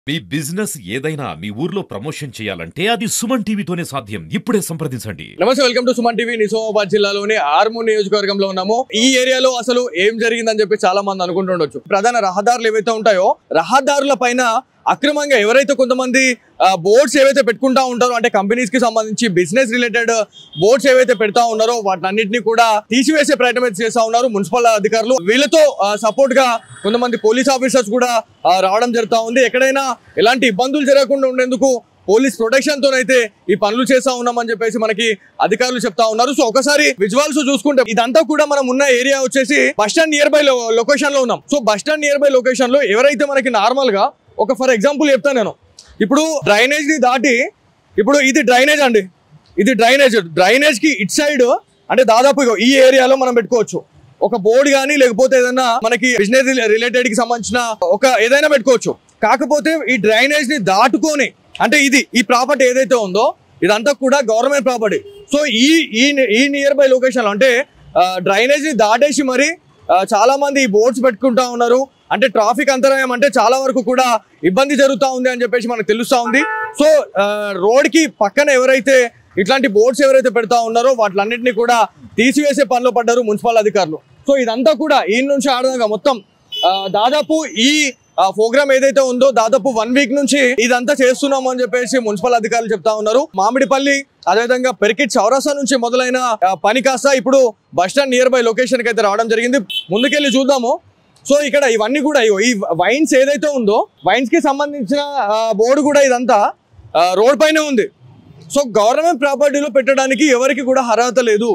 మీ business ఏదైనా మీ ఊర్లో promotion చేయాలంటే అది సుమన్ టీవీతోనే సాధ్యం ఇప్పుడే సంప్రదించండి నమస్తే welcome to Suman TV Nizamabad జిల్లాలోని ఆర్మూర్ నియోజకవర్గంలో ఉన్నాము ఈ ఏరియాలో అసలు ఏం జరిగిందని చెప్పి చాలా మంది అనుకుంటుండొచ్చు ప్రధాన రహదారులు ఏవైతే ఉంటాయో రహదారుల పైన అక్రమంగా ఎవరైతే కొంతమంది బోర్డ్స్ ఏవైతే పెట్టుకుంటా ఉంటారో అంటే కంపెనీస్ కి సంబంధించి బిజినెస్ రిలేటెడ్ బోర్డ్స్ ఏవైతే పెడతా ఉన్నారో వాటినన్నింటినీ కూడా తీసివేసే ప్రయత్నం అయితే చేస్తా ఉన్నారు మున్సిపల్ అధికారులు వీళ్ళతో సపోర్ట్ గా కొంతమంది పోలీస్ ఆఫీసర్స్ కూడా ఆ, రావడం జరుగుతా ఉంది ఎక్కడైనా ఎలాంటి ఇబ్బందులు జరగకుండా ఉండేందుకు పోలీస్ ప్రొటెక్షన్ తోనైతే ఈ పనులు చేస్తా ఉన్నామని చెప్పేసి మనకి అధికారులు చెప్తా ఉన్నారు సో ఒకసారి విజువల్స్ చూసుకుంటే ఇదంతా కూడా మనం ఉన్న ఏరియా వచ్చేసి bus stand nearby location లో ఉన్నాం so bus stand nearby location లో ఎవరైతే మనకి నార్మల్ గా ఒక ఫర్ ఎగ్జాంపుల్ చెప్తాను నేను ఇప్పుడు డ్రైనేజ్ ని దాటి ఇప్పుడు ఇది డ్రైనేజ్ అండి ఇది డ్రైనేజ్ డ్రైనేజ్ కి ఇట్ సైడ్ అంటే దాదాపు ఇగో ఈ ఏరియాలో మనం పెట్టుకోవచ్చు ఒక బోర్డు కానీ లేకపోతే ఏదైనా మనకి బిజినెస్ రిలేటెడ్ కి సంబంధించిన ఒక ఏదైనా పెట్టుకోవచ్చు కాకపోతే ఈ డ్రైనేజ్ ని దాటుకొని అంటే ఇది ఈ ప్రాపర్టీ ఏదైతే ఉందో ఇదంతా కూడా గవర్నమెంట్ ప్రాపర్టీ సో ఈ ఈ ఈ నియర్ బై లొకేషన్ అంటే డ్రైనేజ్ ని దాటేసి మరి ఆ, చాలా మంది ఈ బోర్డ్స్ పెట్టుకుంటా ఉన్నారు అంటే ట్రాఫిక్ అంతరాయం అంటే చాలా వరకు కూడా ఇబ్బంది జరుగుతూ ఉంది అని చెప్పేసి మనకు తెలుస్తా ఉంది సో రోడ్ కి పక్కన ఎవరైతే ఇట్లాంటి బోర్డ్స్ ఎవరైతే పెడతా ఉన్నారో వాటిలన్నింటినీ కూడా తీసివేసే పనిలో పడ్డారు మున్సిపల్ అధికారులు సో ఇదంతా కూడా ఈ నుంచి ఆడదాకా మొత్తం ఆ, దాదాపు ఈ ప్రోగ్రామ్ ఏదైతే ఉందో దాదాపు వన్ వీక్ నుంచి ఇదంతా చేస్తున్నాం అని చెప్పేసి మున్సిపల్ అధికారులు చెప్తా ఉన్నారు మామిడిపల్లి అదేవిధంగా పెరికిట్ చౌరసా నుంచి మొదలైన ఆ, పని కాస్త ఇప్పుడు bus stand nearby location కి అయితే రావడం జరిగింది ముందుకెళ్ళి చూద్దాము సో ఇక్కడ ఇవన్నీ కూడా ఇగో ఈ వైన్స్ ఏదైతే ఉందో వైన్స్ కి సంబంధించిన బోర్డు కూడా ఇదంతా రోడ్ పైనే ఉంది సో గవర్నమెంట్ ప్రాపర్టీలో పెట్టడానికి ఎవరికి కూడా అర్హత లేదు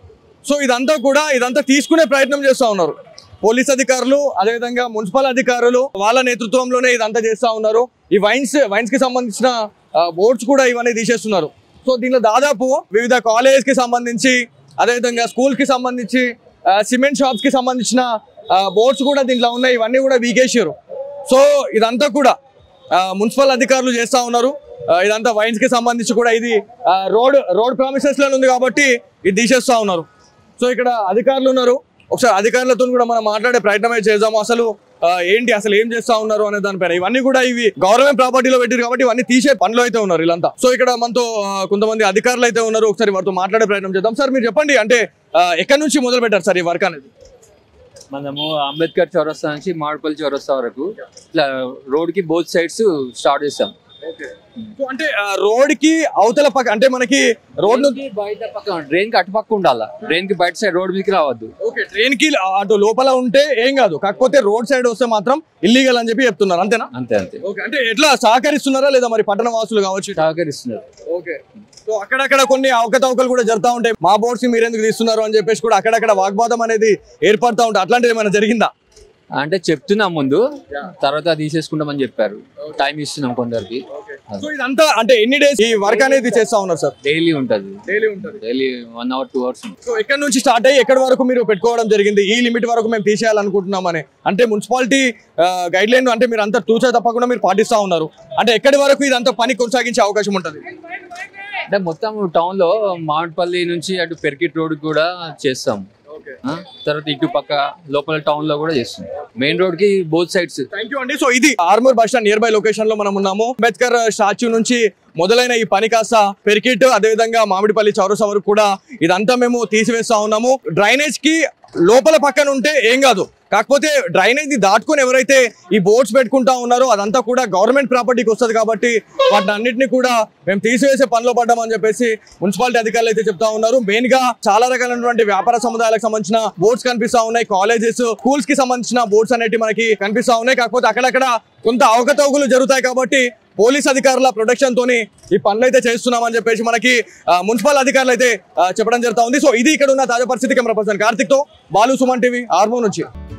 సో ఇదంతా కూడా ఇదంతా తీసుకునే ప్రయత్నం చేస్తా ఉన్నారు పోలీస్ అధికారులు అదేవిధంగా మున్సిపల్ అధికారులు వాళ్ళ నేతృత్వంలోనే ఇదంతా చేస్తా ఉన్నారు ఈ వైన్స్ వైన్స్ కి సంబంధించిన బోర్డ్స్ కూడా ఇవన్నీ తీసేస్తున్నారు సో దీనిలో దాదాపు వివిధ కాలేజ్ కి సంబంధించి అదేవిధంగా స్కూల్ కి సంబంధించి ఆ, సిమెంట్ షాప్స్ కి సంబంధించిన బోర్డ్స్ కూడా దీంట్లో ఉన్నాయి ఇవన్నీ కూడా వీకేసారు సో ఇదంతా కూడా ఆ, మున్సిపల్ అధికారులు చేస్తా ఉన్నారు ఆ, ఇదంతా వైన్స్ కి సంబంధించి కూడా ఇది ఆ, రోడ్ రోడ్ ప్రామిసెస్ లో ఉంది కాబట్టి ఇది తీసేస్తా ఉన్నారు సో ఇక్కడ అధికారులు ఉన్నారు ఒకసారి అధికారులతో కూడా మనం మాట్లాడే ప్రయత్నం అయితే చేద్దాము అసలు ఆ, ఏంటి అసలు ఏం చేస్తా ఉన్నారు అనే దానిపైన ఇవన్నీ కూడా ఇవి గవర్నమెంట్ ప్రాపర్టీలో పెట్టారు కాబట్టి ఇవన్నీ తీసే పనిలో అయితే ఉన్నారు వీళ్ళంతా సో ఇక్కడ మనతో ఆ, కొంతమంది అధికారులు అయితే ఉన్నారు ఒకసారి వారితో మాట్లాడే ప్రయత్నం చేద్దాం సార్ మీరు చెప్పండి అంటే ఆ, ఎక్కడి నుంచి మొదలు పెట్టారు సార్ ఈ వర్క్ అనేది మనము అంబేద్కర్ చౌరస్తా నుంచి మామిడిపల్లి చౌరస్తా వరకు ఇట్లా రోడ్ కి బోత్ సైడ్స్ స్టార్ట్ చేస్తాం సో అంటే రోడ్ కి అవతల పక్క అంటే మనకి రోడ్ నుంచి కి బయట పక్క డ్రైన్ కి అటు పక్క ఉండాలా డ్రైన్ కి బయట సైడ్ రోడ్ మీదకి రావద్దు ఓకే ట్రైన్ కి అటు లోపల ఉంటే ఏం కాదు కాకపోతే రోడ్ సైడ్ వస్తే మాత్రం ఇల్లీగల్ అని చెప్పి చెప్తున్నారు అంతేనా అంతే అంతే ఓకే అంటే ఎట్లా సహకరిస్తున్నారా లేదా మరి పట్టణ వాసులు కావచ్చు సహకరిస్తున్నారు ఓకే సో అక్కడక్కడ కొన్ని అవకతవకలు కూడా జరుగుతూ ఉంటాయి మా బోర్డ్స్ మీరు ఎందుకు తీస్తున్నారు అని చెప్పేసి కూడా అక్కడక్కడ వాగ్వాదం అనేది ఏర్పడతా ఉంటాయి అట్లాంటిది ఏమైనా జరిగిందా అంటే చెప్తున్నాం ముందు తర్వాత తీసేసుకుంటామని చెప్పారు టైం ఇస్తున్నాం కొందరికి సో ఇదంతా అంటే ఎన్ని డేస్ ఈ వర్క్ అనేది చేస్తా ఉన్నారు సార్ డైలీ ఉంటది డైలీ ఉంటుంది daily one hour two hours so ఎక్కడి నుంచి స్టార్ట్ అయ్యి ఎక్కడి వరకు మీరు పెట్టుకోవడం జరిగింది ఈ లిమిట్ వరకు మేము తీసేయాలనుకుంటున్నామని అంటే మున్సిపాలిటీ గైడ్ లైన్ అంటే మీరు అంతా తూచా తప్పకుండా మీరు పాటిస్తా ఉన్నారు అంటే ఎక్కడి వరకు ఇదంతా పని కొనసాగించే అవకాశం ఉంటుంది అంటే మొత్తం టౌన్ లో మామిడిపల్లి నుంచి అటు పెర్కిట్ రోడ్ కూడా చేస్తాం ఆ? తర్వాత ఇటు పక్క లోపల టౌన్ లో కూడా చేస్తాం మెయిన్ రోడ్ కి బోత్ సైడ్స్ థ్యాంక్ యూ అండి సో ఇది Armoor bus stand nearby location లో మనం ఉన్నాము అంబేద్కర్ స్టాచ్యూ నుంచి మొదలైన ఈ పని కాస్త పెరికిట్ అదేవిధంగా మామిడిపల్లి చౌరసా వరకు కూడా ఇదంతా మేము తీసివేస్తా ఉన్నాము డ్రైనేజ్ కి లోపల పక్కన ఉంటే ఏం కాదు కాకపోతే డ్రైనేజ్ ని దాటుకొని ఎవరైతే ఈ బోర్డ్స్ పెట్టుకుంటా ఉన్నారో అదంతా కూడా గవర్నమెంట్ ప్రాపర్టీకి వస్తుంది కాబట్టి వాటిని అన్నింటినీ కూడా మేము తీసివేసే పనిలో పడ్డామని చెప్పేసి మున్సిపాలిటీ అధికారులు అయితే చెప్తా ఉన్నారు మెయిన్ గా చాలా రకాలైనటువంటి వ్యాపార సముదాయాలకు సంబంధించిన బోర్డ్స్ కనిపిస్తా ఉన్నాయి కాలేజెస్ స్కూల్స్ కి సంబంధించిన బోర్డ్స్ అనేవి మనకి కనిపిస్తా ఉన్నాయి కాకపోతే అక్కడక్కడ కొంత అవకతవకలు జరుగుతాయి కాబట్టి పోలీస్ అధికారుల ప్రొటెక్షన్ తోని ఈ పనులు అయితే చేస్తున్నామని చెప్పేసి మనకి ఆ, మున్సిపల్ అధికారులు అయితే ఆ, చెప్పడం జరుగుతా ఉంది సో ఇది ఇక్కడ ఉన్న తాజా పరిస్థితి కెమెరా పర్సన్ కార్తిక్ తో బాలు సుమన్ టీవీ ఆర్మో నుంచి